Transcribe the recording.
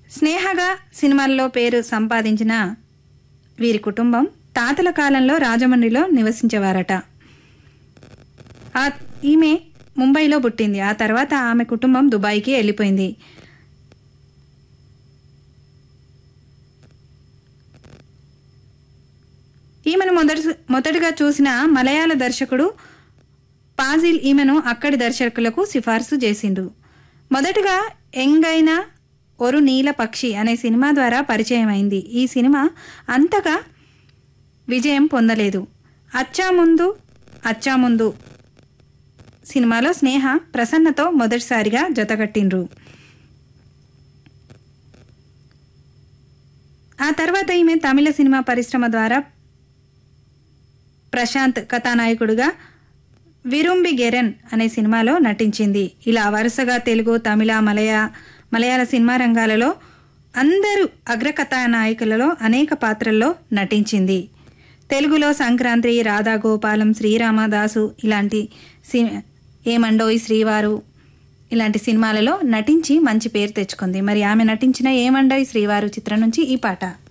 స్నేహగా సినిమాల్లో పేరు సంపాదించిన వీరి కుటుంబం తాతల కాలంలో రాజమండ్రిలో నివసించేవారట ఆ ఈమె ముంబైలో పుట్టింది ఆ తర్వాత ఆమె కుటుంబం దుబాయ్కి వెళ్ళిపోయింది ఈమెను మొదటి మొదటగా చూసిన మలయాళ దర్శకుడు పాజిల్ ఈమెను అక్కడి దర్శకులకు సిఫార్సు చేసిండు మొదటగా ఎంగైన ఒరు నీల పక్షి అనే సినిమా ద్వారా పరిచయం అయింది ఈ సినిమా అంతగా విజయం పొందలేదు అచ్చా ముందు అచ్చా ముందు సినిమాలో స్నేహ ప్రసన్నతో మొదటిసారిగా జతకట్టిండ్రు ఆ తర్వాత ఈమె తమిళ సినిమా పరిశ్రమ ద్వారా ప్రశాంత్ కథానాయకుడిగా విరుంబి గెరెన్ అనే సినిమాలో నటించింది ఇలా వరుసగా తెలుగు తమిళ మలయ మలయాళ సినిమా రంగాలలో అందరూ అగ్రకథానాయకులలో అనేక పాత్రల్లో నటించింది తెలుగులో సంక్రాంతి రాధా గోపాలం శ్రీరామదాసు ఇలాంటి సి ఏమండోయ్ శ్రీవారు ఇలాంటి సినిమాలలో నటించి మంచి పేరు తెచ్చుకుంది మరి ఆమె నటించిన ఏమండోయ్ శ్రీవారు చిత్రం నుంచి ఈ పాట